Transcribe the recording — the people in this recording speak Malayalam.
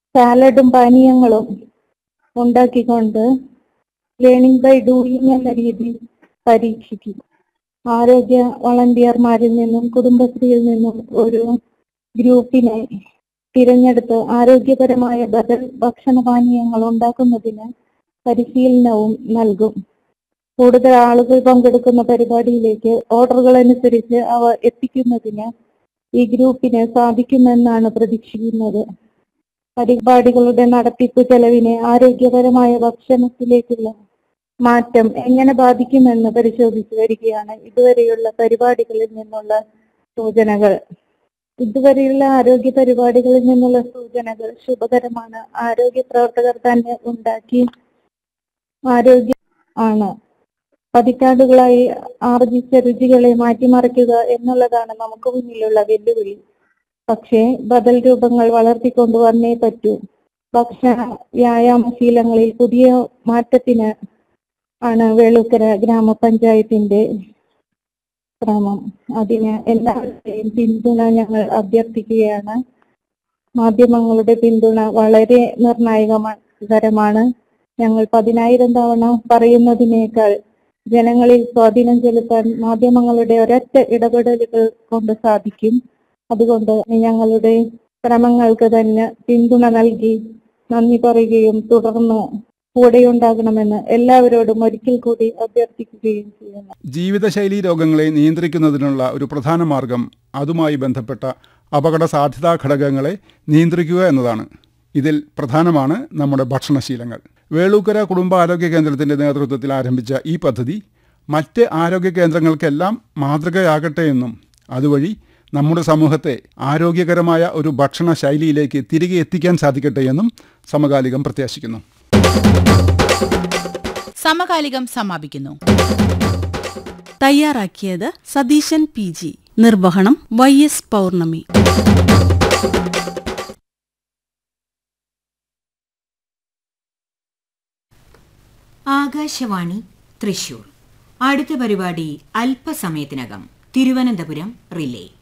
സാലഡും പാനീയങ്ങളും ഉണ്ടാക്കിക്കൊണ്ട് ലേണിംഗ് ബൈ ഡൂയിങ് എന്ന രീതി പരീക്ഷിക്കും ആരോഗ്യ വളണ്ടിയർമാരിൽ നിന്നും കുടുംബശ്രീയിൽ നിന്നും ഒരു ഗ്രൂപ്പിനെ തിരഞ്ഞെടുത്ത് ആരോഗ്യപരമായ ബദൽ ഭക്ഷണപാനീയങ്ങൾ ഉണ്ടാക്കുന്നതിന് പരിശീലനവും നൽകും കൂടുതൽ ആളുകൾ പങ്കെടുക്കുന്ന പരിപാടിയിലേക്ക് ഓർഡറുകൾ അനുസരിച്ച് അവ എത്തിക്കുന്നതിന് ഈ ഗ്രൂപ്പിന് സാധിക്കുമെന്നാണ് പ്രതീക്ഷിക്കുന്നത് പരിപാടികളുടെ നടത്തിപ്പ് ചെലവിനെ ആരോഗ്യപരമായ ഭക്ഷണത്തിലേക്കുള്ള മാറ്റം എങ്ങനെ ബാധിക്കുമെന്ന് പരിശോധിച്ചു വരികയാണ് ഇതുവരെയുള്ള പരിപാടികളിൽ നിന്നുള്ള സൂചനകൾ ഇതുവരെയുള്ള ആരോഗ്യ പരിപാടികളിൽ നിന്നുള്ള സൂചനകൾ ശുഭകരമാണ് ആരോഗ്യ പ്രവർത്തകർ തന്നെ ഉണ്ടാക്കി ആരോഗ്യ ആണ് പതിറ്റാണ്ടുകളായി ആർജിച്ച രുചികളെ മാറ്റിമറിക്കുക എന്നുള്ളതാണ് നമുക്ക് മുന്നിലുള്ള വെല്ലുവിളി പക്ഷേ ബദൽ രൂപങ്ങൾ വളർത്തിക്കൊണ്ടുവന്നേ പറ്റൂ ഭക്ഷണ വ്യായാമശീലങ്ങളിൽ പുതിയ മാറ്റത്തിന് ആണ് വേളൂക്കര ഗ്രാമപഞ്ചായത്തിന്റെ ശ്രമം അതിന് എല്ലാവരുടെയും പിന്തുണ ഞങ്ങൾ അഭ്യർത്ഥിക്കുകയാണ് മാധ്യമങ്ങളുടെ പിന്തുണ വളരെ നിർണായകകരമാണ് ഞങ്ങൾ പതിനായിരം തവണ പറയുന്നതിനേക്കാൾ ജനങ്ങളിൽ സ്വാധീനം ചെലുത്താൻ മാധ്യമങ്ങളുടെ ഒരൊറ്റ ഇടപെടലുകൾ കൊണ്ട് സാധിക്കും അതുകൊണ്ട് ഞങ്ങളുടെ ശ്രമങ്ങൾക്ക് തന്നെ പിന്തുണ നൽകി നന്ദി പറയുകയും തുടർന്ന് കൂടെയുണ്ടാകണമെന്ന് എല്ലാവരോടും ഒരിക്കൽ കൂടി അഭ്യർത്ഥിക്കുകയും ചെയ്യുന്നു ജീവിതശൈലീ രോഗങ്ങളെ നിയന്ത്രിക്കുന്നതിനുള്ള ഒരു പ്രധാന മാർഗം അതുമായി ബന്ധപ്പെട്ട അപകട സാധ്യതാ ഘടകങ്ങളെ നിയന്ത്രിക്കുക എന്നതാണ് ഇതിൽ പ്രധാനമാണ് നമ്മുടെ ഭക്ഷണശീലങ്ങൾ വേളൂക്കര കുടുംബാരോഗ്യ കേന്ദ്രത്തിന്റെ നേതൃത്വത്തിൽ ആരംഭിച്ച ഈ പദ്ധതി മറ്റ് ആരോഗ്യ കേന്ദ്രങ്ങൾക്കെല്ലാം മാതൃകയാകട്ടെ എന്നും അതുവഴി നമ്മുടെ സമൂഹത്തെ ആരോഗ്യകരമായ ഒരു ഭക്ഷണ ശൈലിയിലേക്ക് തിരികെ എത്തിക്കാൻ സാധിക്കട്ടെ എന്നും സമകാലികം പ്രത്യാശിക്കുന്നു സമകാലികം സമാപിക്കുന്നു തയ്യാറാക്കിയത് സതീശൻ പി ജി നിർവഹണം വൈ എസ് പൗർണമി ആകാശവാണി തൃശൂർ അടുത്ത പരിപാടി അല്പസമയത്തിനകം തിരുവനന്തപുരം റിലേ